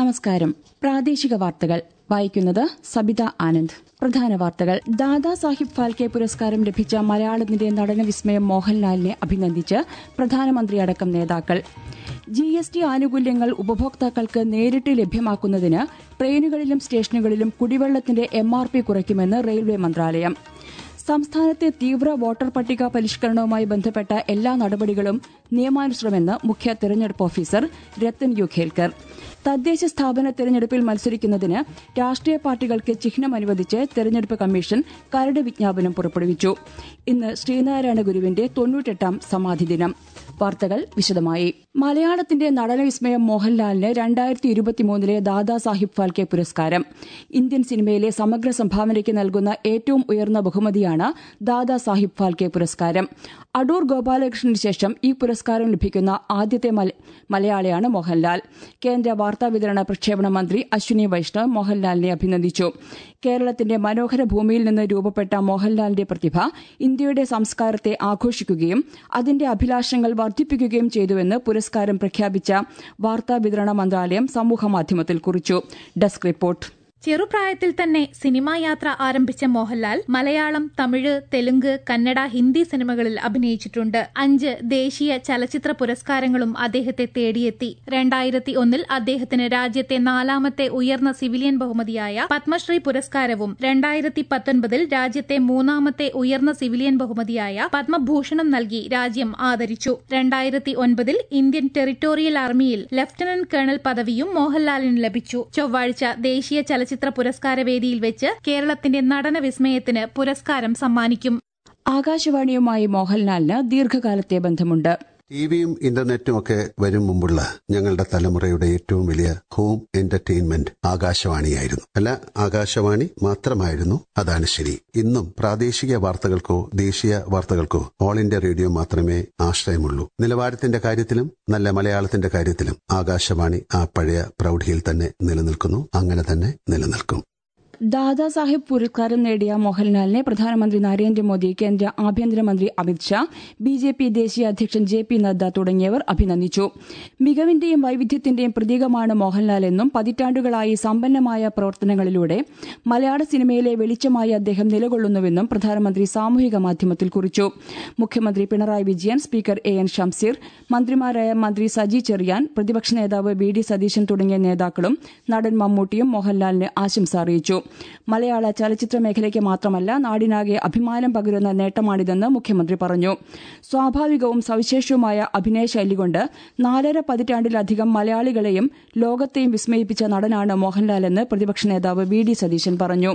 നമസ്കാരം പ്രാദേശിക വാർത്തകൾ വായിക്കുന്നത് സബിത ആനന്ദ് പ്രധാന വാർത്തകൾ ദാദാ സാഹിബ് ഫാൽക്കെ പുരസ്കാരം ലഭിച്ച മലയാളത്തിന്റെ നടന വിസ്മയം മോഹൻലാലിനെ അഭിനന്ദിച്ച് പ്രധാനമന്ത്രി അടക്കം നേതാക്കൾ ജി എസ് ടി ആനുകൂല്യങ്ങൾ ഉപഭോക്താക്കൾക്ക് നേരിട്ട് ലഭ്യമാക്കുന്നതിന് ട്രെയിനുകളിലും സ്റ്റേഷനുകളിലും കുടിവെള്ളത്തിന്റെ എം ആർ പി കുറയ്ക്കുമെന്ന് റെയിൽവേ മന്ത്രാലയം സംസ്ഥാനത്തെ തീവ്ര വോട്ടർ പട്ടിക പരിഷ്കരണവുമായി ബന്ധപ്പെട്ട എല്ലാ നടപടികളും നിയമാനുസൃതമെന്ന് മുഖ്യ തെരഞ്ഞെടുപ്പ് ഓഫീസർ രത്തൻ യു ഖേൽക്കർ തദ്ദേശ സ്ഥാപന തെരഞ്ഞെടുപ്പിൽ മത്സരിക്കുന്നതിന് രാഷ്ട്രീയ പാർട്ടികൾക്ക് ചിഹ്നം അനുവദിച്ച് തെരഞ്ഞെടുപ്പ് കമ്മീഷൻ കരട് വിജ്ഞാപനം പുറപ്പെടുവിച്ചു ഇന്ന് ശ്രീനാരായണ ഗുരുവിന്റെ തൊണ്ണൂറ്റെട്ടാം സമാധി ദിനം വാർത്തകൾ വിശദമായി മലയാളത്തിന്റെ നടനവിസ്മയം മോഹൻലാലിന് രണ്ടായിരത്തി ഇരുപത്തിമൂന്നിലെ ദാദാ സാഹിബ് ഫാൽക്കെ പുരസ്കാരം ഇന്ത്യൻ സിനിമയിലെ സമഗ്ര സംഭാവനയ്ക്ക് നൽകുന്ന ഏറ്റവും ഉയർന്ന ബഹുമതിയാണ് ദാദാ സാഹിബ് ഫാൽക്കെ പുരസ്കാരം അടൂർ ഗോപാലകൃഷ്ണന് ശേഷം ഈ പുരസ്കാരം ലഭിക്കുന്ന ആദ്യത്തെ മലയാളിയാണ് മോഹൻലാൽ കേന്ദ്ര വാർത്താവിതരണ പ്രക്ഷേപണ മന്ത്രി അശ്വിനി വൈഷ്ണവ് മോഹൻലാലിനെ അഭിനന്ദിച്ചു കേരളത്തിന്റെ മനോഹര ഭൂമിയിൽ നിന്ന് രൂപപ്പെട്ട മോഹൻലാലിന്റെ പ്രതിഭ ഇന്ത്യയുടെ സംസ്കാരത്തെ ആഘോഷിക്കുകയും അതിന്റെ അഭിലാഷങ്ങൾ വർദ്ധിപ്പിക്കുകയും ചെയ്തുവെന്ന് പുരസ്കാരം പ്രഖ്യാപിച്ച വാർത്താവിതരണ മന്ത്രാലയം സമൂഹമാധ്യമത്തിൽ കുറിച്ചു ഡെസ്ക് റിപ്പോർട്ട് ചെറുപ്രായത്തിൽ തന്നെ സിനിമാ യാത്ര ആരംഭിച്ച മോഹൻലാൽ മലയാളം തമിഴ് തെലുങ്ക് കന്നഡ ഹിന്ദി സിനിമകളിൽ അഭിനയിച്ചിട്ടുണ്ട് അഞ്ച് ദേശീയ ചലച്ചിത്ര പുരസ്കാരങ്ങളും അദ്ദേഹത്തെ തേടിയെത്തി രണ്ടായിരത്തി ഒന്നിൽ അദ്ദേഹത്തിന് രാജ്യത്തെ നാലാമത്തെ ഉയർന്ന സിവിലിയൻ ബഹുമതിയായ പത്മശ്രീ പുരസ്കാരവും രണ്ടായിരത്തി പത്തൊൻപതിൽ രാജ്യത്തെ മൂന്നാമത്തെ ഉയർന്ന സിവിലിയൻ ബഹുമതിയായ പത്മഭൂഷണം നൽകി രാജ്യം ആദരിച്ചു രണ്ടായിരത്തി ഒൻപതിൽ ഇന്ത്യൻ ടെറിട്ടോറിയൽ ആർമിയിൽ ലഫ്റ്റനന്റ് കേണൽ പദവിയും മോഹൻലാലിന് ലഭിച്ചു ചൊവ്വാഴ്ച ദേശീയ ചലച്ചിത്ര ചലച്ചിത്ര പുരസ്കാര വേദിയിൽ വെച്ച് കേരളത്തിന്റെ നടന വിസ്മയത്തിന് പുരസ്കാരം സമ്മാനിക്കും ആകാശവാണിയുമായി മോഹൻലാലിന് ദീർഘകാലത്തെ ബന്ധമുണ്ട് ടിവിയും ഇന്റർനെറ്റും ഒക്കെ വരും മുമ്പുള്ള ഞങ്ങളുടെ തലമുറയുടെ ഏറ്റവും വലിയ ഹോം എന്റർടൈൻമെന്റ് ആകാശവാണിയായിരുന്നു അല്ല ആകാശവാണി മാത്രമായിരുന്നു അതാണ് ശരി ഇന്നും പ്രാദേശിക വാർത്തകൾക്കോ ദേശീയ വാർത്തകൾക്കോ ഓൾ ഇന്ത്യ റേഡിയോ മാത്രമേ ആശ്രയമുള്ളൂ നിലവാരത്തിന്റെ കാര്യത്തിലും നല്ല മലയാളത്തിന്റെ കാര്യത്തിലും ആകാശവാണി ആ പഴയ പ്രൗഢിയിൽ തന്നെ നിലനിൽക്കുന്നു അങ്ങനെ തന്നെ നിലനിൽക്കും ദാദാ സാഹിബ് പുരസ്കാരം നേടിയ മോഹൻലാലിനെ പ്രധാനമന്ത്രി നരേന്ദ്രമോദി കേന്ദ്ര ആഭ്യന്തരമന്ത്രി അമിത്ഷാ ബി ജെ പി ദേശീയ അധ്യക്ഷൻ ജെ പി നദ്ദ തുടങ്ങിയവർ അഭിനന്ദിച്ചു മികവിന്റെയും വൈവിധ്യത്തിന്റെയും പ്രതീകമാണ് മോഹൻലാൽ എന്നും പതിറ്റാണ്ടുകളായി സമ്പന്നമായ പ്രവർത്തനങ്ങളിലൂടെ മലയാള സിനിമയിലെ വെളിച്ചമായി അദ്ദേഹം നിലകൊള്ളുന്നുവെന്നും പ്രധാനമന്ത്രി സാമൂഹിക മാധ്യമത്തിൽ കുറിച്ചു മുഖ്യമന്ത്രി Pinarayi Vijayan speaker A N Shamseer മന്ത്രിമാരായ മന്ത്രി സജി ചെറിയാൻ പ്രതിപക്ഷ നേതാവ് വി ഡി സതീശൻ തുടങ്ങിയ നേതാക്കളും നടൻ മമ്മൂട്ടിയും മോഹൻലാലിന് ആശംസ അറിയിച്ചു മലയാള ചലച്ചിത്ര മേഖലയ്ക്ക് മാത്രമല്ല നാടിനാകെ അഭിമാനം പകരുന്ന നേട്ടമാണിതെന്ന് മുഖ്യമന്ത്രി പറഞ്ഞു സ്വാഭാവികവും സവിശേഷവുമായ അഭിനയ ശൈലി കൊണ്ട് നാലര പതിറ്റാണ്ടിലധികം മലയാളികളെയും ലോകത്തെയും വിസ്മയിപ്പിച്ച നടനാണ് മോഹൻലാലെന്ന് പ്രതിപക്ഷ നേതാവ് വി ഡി സതീശൻ പറഞ്ഞു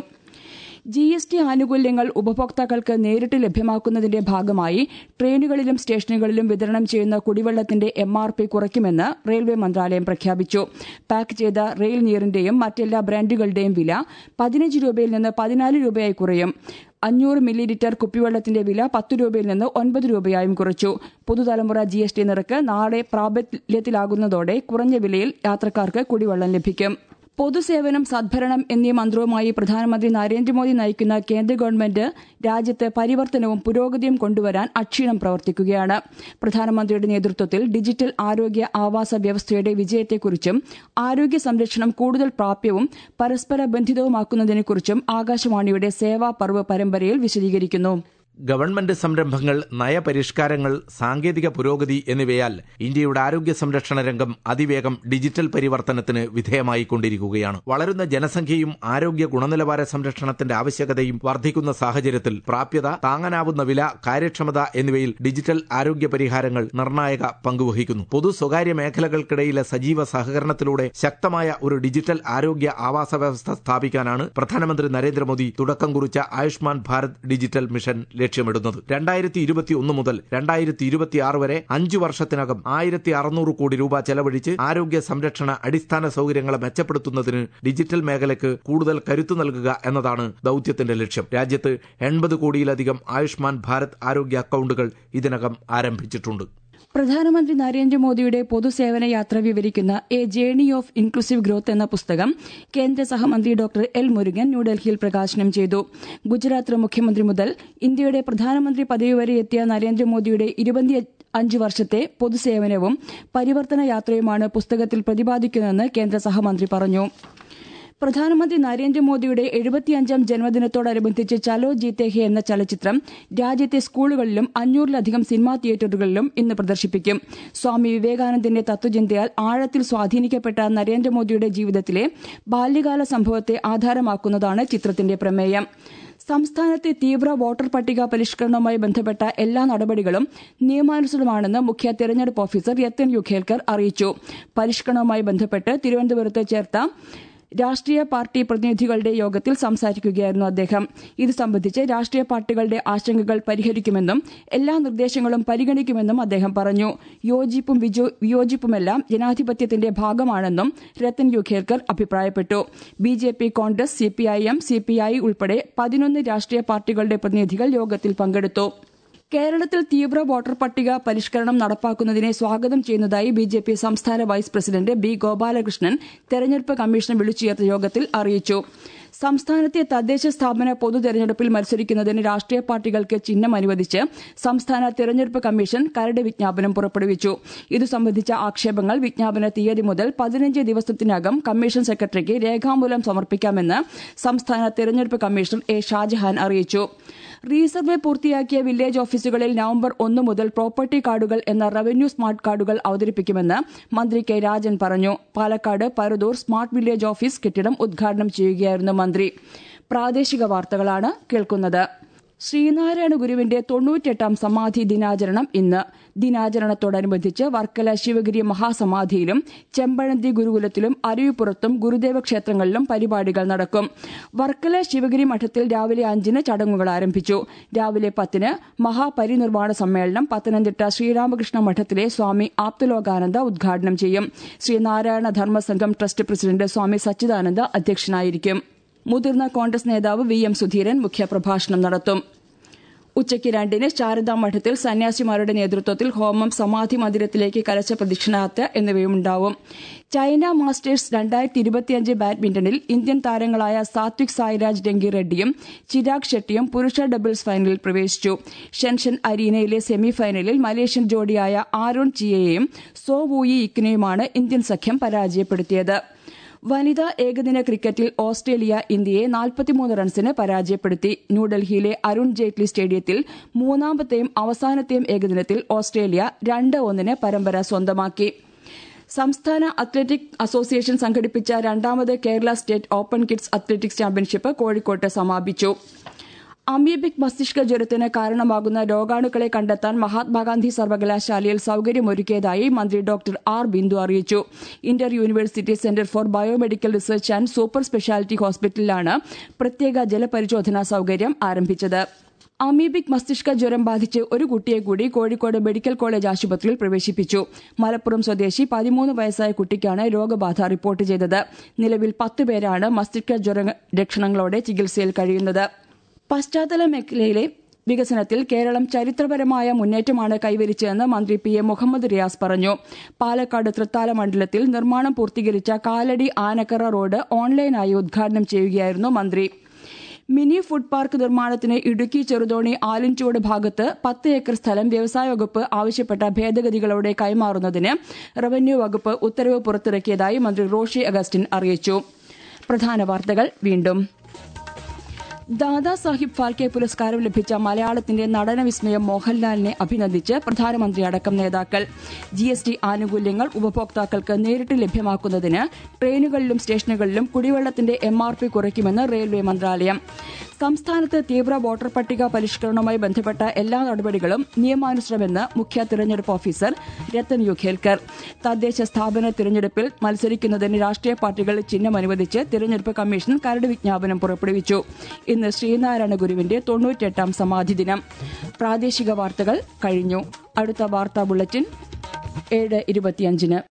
ജി എസ് ടി ആനുകൂല്യങ്ങൾ ഉപഭോക്താക്കൾക്ക് നേരിട്ട് ലഭ്യമാക്കുന്നതിന്റെ ഭാഗമായി ട്രെയിനുകളിലും സ്റ്റേഷനുകളിലും വിതരണം ചെയ്യുന്ന കുടിവെള്ളത്തിന്റെ എം ആർ പി കുറയ്ക്കുമെന്ന് റെയിൽവേ മന്ത്രാലയം പ്രഖ്യാപിച്ചു പാക്ക് ചെയ്ത റെയിൽ നീറിന്റെയും മറ്റെല്ലാ ബ്രാൻഡുകളുടെയും വില പതിനഞ്ച് രൂപയിൽ നിന്ന് പതിനാല് രൂപയായി കുറയും അഞ്ഞൂറ് മില്ലി ലിറ്റർ കുപ്പിവെള്ളത്തിന്റെ വില പത്ത് രൂപയിൽ നിന്ന് ഒൻപത് രൂപയായും കുറച്ചു പുതുതലമുറ ജി എസ് ടി നിരക്ക് നാളെ പ്രാബല്യത്തിലാകുന്നതോടെ കുറഞ്ഞ വിലയിൽ യാത്രക്കാർക്ക് കുടിവെള്ളം ലഭിക്കും പൊതുസേവനം സദ്ഭരണം എന്നീ മന്ത്രവുമായി പ്രധാനമന്ത്രി നരേന്ദ്രമോദി നയിക്കുന്ന കേന്ദ്ര ഗവൺമെന്റ് രാജ്യത്ത് പരിവർത്തനവും പുരോഗതിയും കൊണ്ടുവരാൻ അക്ഷീണം പ്രവർത്തിക്കുകയാണ് പ്രധാനമന്ത്രിയുടെ നേതൃത്വത്തിൽ ഡിജിറ്റൽ ആരോഗ്യ ആവാസ വ്യവസ്ഥയുടെ വിജയത്തെക്കുറിച്ചും ആരോഗ്യ സംരക്ഷണം കൂടുതൽ പ്രാപ്യവും പരസ്പര ബന്ധിതവുമാക്കുന്നതിനെക്കുറിച്ചും ആകാശവാണിയുടെ സേവാ പർവ് പരമ്പരയിൽ വിശദീകരിക്കുന്നു ഗവൺമെന്റ് സംരംഭങ്ങൾ നയപരിഷ്കാരങ്ങൾ സാങ്കേതിക പുരോഗതി എന്നിവയാൽ ഇന്ത്യയുടെ ആരോഗ്യ സംരക്ഷണ രംഗം അതിവേഗം ഡിജിറ്റൽ പരിവർത്തനത്തിന് വിധേയമായിക്കൊണ്ടിരിക്കുകയാണ് വളരുന്ന ജനസംഖ്യയും ആരോഗ്യ ഗുണനിലവാര സംരക്ഷണത്തിന്റെ ആവശ്യകതയും വർദ്ധിക്കുന്ന സാഹചര്യത്തിൽ പ്രാപ്യത താങ്ങാനാവുന്ന വില കാര്യക്ഷമത എന്നിവയിൽ ഡിജിറ്റൽ ആരോഗ്യ പരിഹാരങ്ങൾ നിർണായക പങ്കുവഹിക്കുന്നു പൊതു സ്വകാര്യ മേഖലകൾക്കിടയിലെ സജീവ സഹകരണത്തിലൂടെ ശക്തമായ ഒരു ഡിജിറ്റൽ ആരോഗ്യ ആവാസ വ്യവസ്ഥ സ്ഥാപിക്കാനാണ് പ്രധാനമന്ത്രി നരേന്ദ്രമോദി തുടക്കം കുറിച്ച ആയുഷ്മാൻ ഭാരത് ഡിജിറ്റൽ മിഷൻ ലക്ഷ്യമിടുന്നത് രണ്ടായിരത്തി ഇരുപത്തി ഒന്ന് മുതൽ രണ്ടായിരത്തി ഇരുപത്തിയാറ് വരെ അഞ്ചു വർഷത്തിനകം ആയിരത്തി അറുന്നൂറ് കോടി രൂപ ചെലവഴിച്ച് ആരോഗ്യ സംരക്ഷണ അടിസ്ഥാന സൗകര്യങ്ങളെ മെച്ചപ്പെടുത്തുന്നതിന് ഡിജിറ്റൽ മേഖലയ്ക്ക് കൂടുതൽ കരുത്തു നൽകുക എന്നതാണ് ദൌത്യത്തിന്റെ ലക്ഷ്യം രാജ്യത്ത് എൺപത് കോടിയിലധികം ആയുഷ്മാൻ ഭാരത് ആരോഗ്യ അക്കൌണ്ടുകൾ ഇതിനകം ആരംഭിച്ചിട്ടുണ്ട് പ്രധാനമന്ത്രി നരേന്ദ്രമോദിയുടെ പൊതുസേവന യാത്ര വിവരിക്കുന്ന a journey of inclusive growth എന്ന പുസ്തകം കേന്ദ്ര സഹമന്ത്രി ഡോക്ടർ എൽ മുരുകൻ ന്യൂഡൽഹിയിൽ പ്രകാശനം ചെയ്തു ഗുജറാത്ത് മുഖ്യമന്ത്രി മുതൽ ഇന്ത്യയുടെ പ്രധാനമന്ത്രി പദവി വരെ എത്തിയ നരേന്ദ്രമോദിയുടെ അഞ്ചു വർഷത്തെ പൊതുസേവനവും പരിവർത്തന യാത്രയുമാണ് പുസ്തകത്തിൽ പ്രതിപാദിക്കുന്നതെന്ന് കേന്ദ്ര സഹമന്ത്രി പറഞ്ഞു പ്രധാനമന്ത്രി നരേന്ദ്രമോദിയുടെ എഴുപത്തിയഞ്ചാം ജന്മദിനത്തോടനുബന്ധിച്ച് ചലോ ജീത്തെ ഹെ എന്ന ചലച്ചിത്രം രാജ്യത്തെ സ്കൂളുകളിലും അഞ്ഞൂറിലധികം സിനിമാ തിയേറ്ററുകളിലും ഇന്ന് പ്രദർശിപ്പിക്കും സ്വാമി വിവേകാനന്ദന്റെ തത്വചിന്തയാൽ ആഴത്തിൽ സ്വാധീനിക്കപ്പെട്ട നരേന്ദ്രമോദിയുടെ ജീവിതത്തിലെ ബാല്യകാല സംഭവത്തെ ആധാരമാക്കുന്നതാണ് ചിത്രത്തിന്റെ പ്രമേയം സംസ്ഥാനത്തെ തീവ്ര വോട്ടർ പട്ടിക പരിഷ്കരണവുമായി ബന്ധപ്പെട്ട എല്ലാ നടപടികളും നിയമാനുസൃതമാണെന്ന് മുഖ്യ തെരഞ്ഞെടുപ്പ് ഓഫീസർ യത്തൻ യുഖേൽക്കർ അറിയിച്ചു പരിഷ്കരണവുമായി ബന്ധപ്പെട്ട് തിരുവനന്തപുരത്ത് ചേർത്ത രാഷ്ട്രീയ പാർട്ടി പ്രതിനിധികളുടെ യോഗത്തിൽ സംസാരിക്കുകയായിരുന്നു അദ്ദേഹം ഇത് സംബന്ധിച്ച് രാഷ്ട്രീയ പാർട്ടികളുടെ ആശങ്കകൾ പരിഹരിക്കുമെന്നും എല്ലാ നിർദ്ദേശങ്ങളും പരിഗണിക്കുമെന്നും അദ്ദേഹം പറഞ്ഞു യോജിപ്പും വിയോജിപ്പുമെല്ലാം ജനാധിപത്യത്തിന്റെ ഭാഗമാണെന്നും രത്തൻ യുഖേൽക്കർ അഭിപ്രായപ്പെട്ടു B J P Congress CPIM CPI ഉൾപ്പെടെ പതിനൊന്ന് രാഷ്ട്രീയ പാർട്ടികളുടെ പ്രതിനിധികൾ യോഗത്തിൽ പങ്കെടുത്തു കേരളത്തിൽ തീവ്ര വോട്ടർ പട്ടിക പരിഷ്കരണം നടപ്പാക്കുന്നതിനെ സ്വാഗതം ചെയ്യുന്നതായി ബി ജെ പി സംസ്ഥാന വൈസ് പ്രസിഡന്റ് ബി ഗോപാലകൃഷ്ണൻ തെരഞ്ഞെടുപ്പ് കമ്മീഷൻ വിളിച്ചു ചേർത്ത യോഗത്തിൽ അറിയിച്ചു സംസ്ഥാനത്തെ തദ്ദേശ സ്ഥാപന പൊതു തെരഞ്ഞെടുപ്പിൽ മത്സരിക്കുന്നതിന് രാഷ്ട്രീയ പാർട്ടികൾക്ക് ചിഹ്നം അനുവദിച്ച് സംസ്ഥാന തെരഞ്ഞെടുപ്പ് കമ്മീഷൻ കരട് വിജ്ഞാപനം പുറപ്പെടുവിച്ചു ഇതു സംബന്ധിച്ച ആക്ഷേപങ്ങൾ വിജ്ഞാപന തീയതി മുതൽ പതിനഞ്ച് ദിവസത്തിനകം കമ്മീഷൻ സെക്രട്ടറിക്ക് രേഖാമൂലം സമർപ്പിക്കാമെന്ന് സംസ്ഥാന തെരഞ്ഞെടുപ്പ് കമ്മീഷണർ എ ഷാജഹാൻ അറിയിച്ചു റീസർവേ പൂർത്തിയാക്കിയ വില്ലേജ് ഓഫീസുകളിൽ നവംബർ ഒന്ന് മുതൽ പ്രോപ്പർട്ടി കാർഡുകൾ എന്ന റവന്യൂ സ്മാർട്ട് കാർഡുകൾ അവതരിപ്പിക്കുമെന്ന് മന്ത്രി കെ രാജൻ പറഞ്ഞു Palakkad Paradur smart village office കെട്ടിടം ഉദ്ഘാടനം ചെയ്യുകയായിരുന്നു മന്ത്രി പ്രാദേശിക വാർത്തകളാണ് കേൾക്കുന്നത് ശ്രീനാരായണ ഗുരുവിന്റെ തൊണ്ണൂറ്റെട്ടാം സമാധി ദിനാചരണം ഇന്ന് ദിനാചരണത്തോടനുബന്ധിച്ച് വർക്കല ശിവഗിരി മഹാസമാധിയിലും ചെമ്പഴന്തി ഗുരുകുലത്തിലും അരുവിപ്പുറത്തും ഗുരുദേവ ക്ഷേത്രങ്ങളിലും പരിപാടികൾ നടക്കും വർക്കല ശിവഗിരി മഠത്തിൽ രാവിലെ അഞ്ചിന് ചടങ്ങുകൾ ആരംഭിച്ചു രാവിലെ പത്തിന് മഹാപരിനിർവാണ സമ്മേളനം പത്തനംതിട്ട ശ്രീരാമകൃഷ്ണ മഠത്തിലെ സ്വാമി ആപ്തലോകാനന്ദ ഉദ്ഘാടനം ചെയ്യും ശ്രീനാരായണ ധർമ്മസംഘം ട്രസ്റ്റ് പ്രസിഡന്റ് സ്വാമി സച്ചിദാനന്ദ അധ്യക്ഷനായിരിക്കും മുതിർന്ന കോൺഗ്രസ് നേതാവ് വി എം സുധീരൻ മുഖ്യപ്രഭാഷണം നടത്തും ഉച്ചയ്ക്ക് രണ്ടിന് ശാരദാ മഠത്തിൽ സന്യാസിമാരുടെ നേതൃത്വത്തിൽ ഹോമം സമാധി മന്ദിരത്തിലേക്ക് കലശ പ്രദക്ഷിണാത്ത് എന്നിവയുണ്ടാവും ചൈന മാസ്റ്റേഴ്സ് രണ്ടായിരത്തി ഇരുപത്തിയഞ്ച് ബാഡ്മിന്റണിൽ ഇന്ത്യൻ താരങ്ങളായ സാത്വിക് സായിരാജ് ഡെങ്കി റെഡ്ഡിയും ചിരാഗ് ഷെട്ടിയും പുരുഷ ഡബിൾസ് ഫൈനലിൽ പ്രവേശിച്ചു ഷെൻഷൻ അരീനയിലെ സെമിഫൈനലിൽ മലേഷ്യൻ ജോഡിയായ ആരോൺ ചിയയെയും സോ വൂയി ഇക്കിനെയുമാണ് ഇന്ത്യൻ സഖ്യം പരാജയപ്പെടുത്തിയത് വനിതാ ഏകദിന ക്രിക്കറ്റിൽ ഓസ്ട്രേലിയ ഇന്ത്യയെ നാൽപ്പത്തിമൂന്ന് റൺസിന് പരാജയപ്പെടുത്തി ന്യൂഡൽഹിയിലെ അരുൺ ജെയ്റ്റ്ലി സ്റ്റേഡിയത്തിൽ മൂന്നാമത്തെയും അവസാനത്തെയും ഏകദിനത്തിൽ ഓസ്ട്രേലിയ രണ്ട് ഒന്നിന് പരമ്പര സ്വന്തമാക്കി സംസ്ഥാന അത്ലറ്റിക് അസോസിയേഷൻ സംഘടിപ്പിച്ച രണ്ടാമത് Kerala state open kids athletics championship കോഴിക്കോട്ട് സമാപിച്ചു അമീബിക് മസ്തിഷ്ക ജ്വരത്തിന് കാരണമാകുന്ന രോഗാണുക്കളെ കണ്ടെത്താൻ മഹാത്മാഗാന്ധി സർവകലാശാലയിൽ സൌകര്യമൊരുക്കിയതായി മന്ത്രി ഡോക്ടർ ആർ ബിന്ദു അറിയിച്ചു inter university centre for biomedical research and super speciality ഹോസ്പിറ്റലിലാണ് പ്രത്യേക ജലപരിശോധനാ സൌകര്യം ആരംഭിച്ചത് അമീബിക് മസ്തിഷ്ക ജ്വരം ബാധിച്ച് ഒരു കുട്ടിയെ കൂടി കോഴിക്കോട് മെഡിക്കൽ കോളേജ് ആശുപത്രിയിൽ പ്രവേശിപ്പിച്ചു മലപ്പുറം സ്വദേശി പതിമൂന്ന് വയസ്സായ കുട്ടിക്കാണ് രോഗബാധ റിപ്പോർട്ട് ചെയ്തത് നിലവിൽ പത്ത് പേരാണ് മസ്തിഷ്ക ജ്വര ലക്ഷണങ്ങളോടെ ചികിത്സയിൽ കഴിയുന്നത് പശ്ചാത്തല മേഖലയിലെ വികസനത്തിൽ കേരളം ചരിത്രപരമായ മുന്നേറ്റമാണ് കൈവരിച്ചതെന്ന് മന്ത്രി പി എ മുഹമ്മദ് റിയാസ് പറഞ്ഞു പാലക്കാട് തൃത്താല മണ്ഡലത്തിൽ നിർമ്മാണം പൂർത്തീകരിച്ച കാലടി ആനക്കറ റോഡ് ഓൺലൈനായി ഉദ്ഘാടനം ചെയ്യുകയായിരുന്നു മന്ത്രി മിനി ഫുഡ് പാർക്ക് നിർമ്മാണത്തിന് ഇടുക്കി ചെറുതോണി ആലിൻചുവട് ഭാഗത്ത് പത്ത് ഏക്കർ സ്ഥലം വ്യവസായ വകുപ്പ് ആവശ്യപ്പെട്ട ഭേദഗതികളോടെ കൈമാറുന്നതിന് റവന്യൂ വകുപ്പ് ഉത്തരവ് പുറത്തിറക്കിയതായി മന്ത്രി റോഷി അഗസ്റ്റിൻ അറിയിച്ചു പ്രധാന വാർത്തകൾ വീണ്ടും ദാദാ സാഹിബ് ഫാൽക്കെ പുരസ്കാരം ലഭിച്ച മലയാളത്തിന്റെ നടന വിസ്മയം മോഹൻലാലിനെ അഭിനന്ദിച്ച് പ്രധാനമന്ത്രി അടക്കം നേതാക്കൾ ജി എസ് ടി ആനുകൂല്യങ്ങൾ ഉപഭോക്താക്കൾക്ക് നേരിട്ട് ലഭ്യമാക്കുന്നതിന് ട്രെയിനുകളിലും സ്റ്റേഷനുകളിലും കുടിവെള്ളത്തിന്റെ എം ആർ പി കുറയ്ക്കുമെന്ന് റെയിൽവേ മന്ത്രാലയം സംസ്ഥാനത്ത് തീവ്ര വോട്ടർ പട്ടിക പരിഷ്കരണവുമായി ബന്ധപ്പെട്ട എല്ലാ നടപടികളും നിയമാനുസൃതമെന്ന് മുഖ്യ തിരഞ്ഞെടുപ്പ് ഓഫീസർ രത്തൻ യു ഖേൽക്കർ തദ്ദേശ സ്ഥാപന തിരഞ്ഞെടുപ്പിൽ മത്സരിക്കുന്നതിന് രാഷ്ട്രീയ പാർട്ടികൾ ചിഹ്നം അനുവദിച്ച് തിരഞ്ഞെടുപ്പ് കമ്മീഷൻ കരട് വിജ്ഞാപനം പുറപ്പെടുവിച്ചു ഇന്ന് ശ്രീനാരായണ ഗുരുവിന്റെ തൊണ്ണൂറ്റെട്ടാം സമാധി ദിനം പ്രാദേശിക വാർത്തകൾ കഴിഞ്ഞു അടുത്ത വാർത്താ ബുള്ളറ്റിൻ ഏഴ് ഇരുപത്തിയഞ്ചിന്